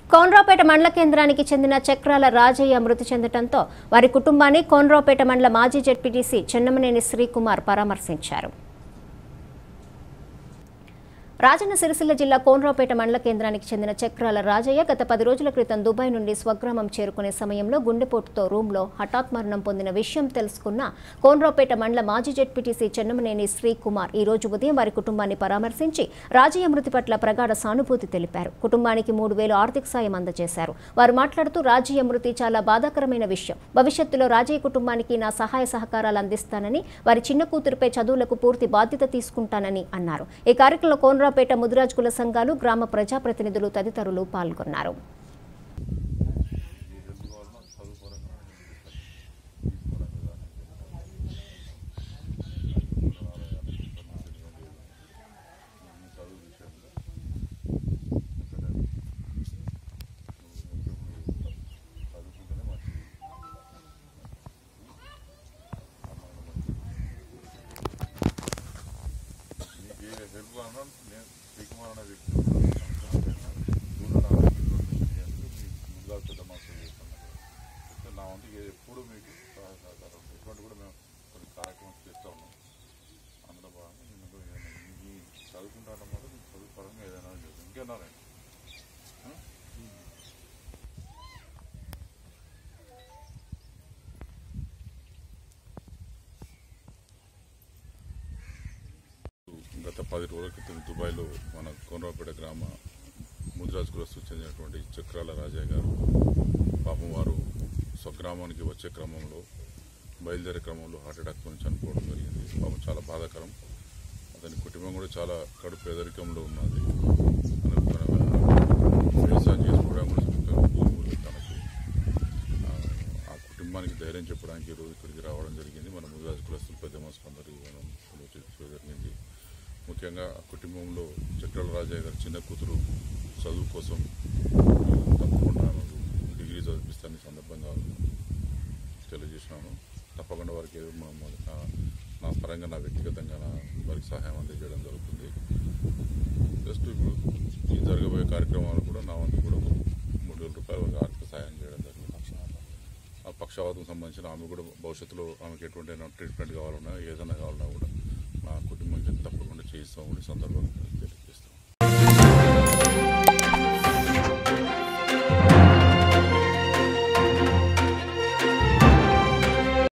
కోన్రాపేట మండల కేంద్రానికి చెందిన చక్రాల రాజయ్య మృతి చెందడంతో వారి కుటుంబాన్ని కోన్రాపేట మండల మాజీ జడ్పీటీసీ చెన్నమనేని శ్రీకుమార్ పరామర్శించారు రాజన్న సిరిసిల్ల జిల్లా కోనరావుపేట మండల కేంద్రానికి చెందిన చక్రాల రాజయ్య గత పది రోజుల క్రితం దుబాయ్ నుండి స్వగ్రామం చేరుకునే సమయంలో గుండెపోటుతో రూంలో హఠాత్ మరణం పొందిన విషయం తెలుసుకున్న కోనరావుపేట మండల మాజీ జడ్పీటీసీ చెన్నమనేని శ్రీకుమార్ ఈ రోజు ఉదయం వారి కుటుంబాన్ని పరామర్శించి రాజయ్య మృతి పట్ల ప్రగాఢ సానుభూతి తెలిపారు కుటుంబానికి మూడు వేలు ఆర్థిక సాయం అందజేశారు వారు మాట్లాడుతూ రాజయ్య మృతి చాలా బాధాకరమైన విషయం భవిష్యత్తులో రాజయ్య కుటుంబానికి నా సహాయ సహకారాలు అందిస్తానని వారి చిన్న కూతురుపై చదువులకు పూర్తి బాధ్యత తీసుకుంటానని అన్నారు ఈ కార్యక్రమంలో కోనరాపేట ముదిరాజ్ కుల సంఘాలు గ్రామ ప్రజాప్రతినిధులు తదితరులు పాల్గొన్నారు నీకు ఏ హెల్ప్ కావాలన్నా నేను శ్రీకుమార్ అనే వ్యక్తి ముందుగా పెద్ద మాసం చేస్తాను నా వంతుకి ఎప్పుడు మీకు సహాయ సహకారం ఎటువంటి కూడా మేము కొన్ని కార్యక్రమాలు చేస్తూ ఉన్నాం అందులో భాగంగా నేను కూడా ఏదైనా మీ చదువుకుంటాను మాట మీకు చదువు పరంగా ఏదైనా చేస్తాను ఇంకేనా రండి గత పది రోజుల క్రితం దుబాయ్లో మన కోనరాపేట గ్రామ ముద్రాజ్ కులస్తు చెందినటువంటి చక్రాల రాజయ్య గారు పాపం వారు స్వగ్రామానికి వచ్చే క్రమంలో బయలుదేరే క్రమంలో హార్ట్ అటాక్తో చనిపోవడం జరిగింది పాపం చాలా బాధాకరం అతని కుటుంబం కూడా చాలా కడు పేదరికంలో ఉన్నది అనుకున్న వ్యవసాయం చేసుకోవడం కూడా చక్కగా భూములు తనకు ఆ, ఆ కుటుంబానికి ధైర్యం చెప్పడానికి ఈరోజు ఇక్కడికి రావడం జరిగింది మన ముదిరాజు కులస్తులు పెద్ద మనసు అందరికీ మనం తెలియజేయడం జరిగింది ముఖ్యంగా ఆ కుటుంబంలో చక్రాల రాజయ్య గారి చిన్న కూతురు చదువు కోసం తప్పకుండా నాకు డిగ్రీ చదివిస్తాను సందర్భంగా తెలియజేసినాను తప్పకుండా వారికి ఏదో మా- మా- నా- నా పరంగా నా వ్యక్తిగతంగా నా వారికి సహాయం అందజేయడం జరుగుతుంది జస్ట్ ఇప్పుడు ఈ జరగబోయే కార్యక్రమాలు కూడా నా వంతు కూడా ఒక మూడు వేల రూపాయల వరకు ఆర్థిక సహాయం చేయడం జరిగింది ఆ పక్షవాతం సంబంధించిన ఆమె కూడా భవిష్యత్తులో ఆమెకి ఎటువంటి ట్రీట్మెంట్ కావాలన్నా ఏదైనా కావాలన్నా కూడా నా కుటుంబం తప్పకుండా చేయిస్తామని సందర్భంగా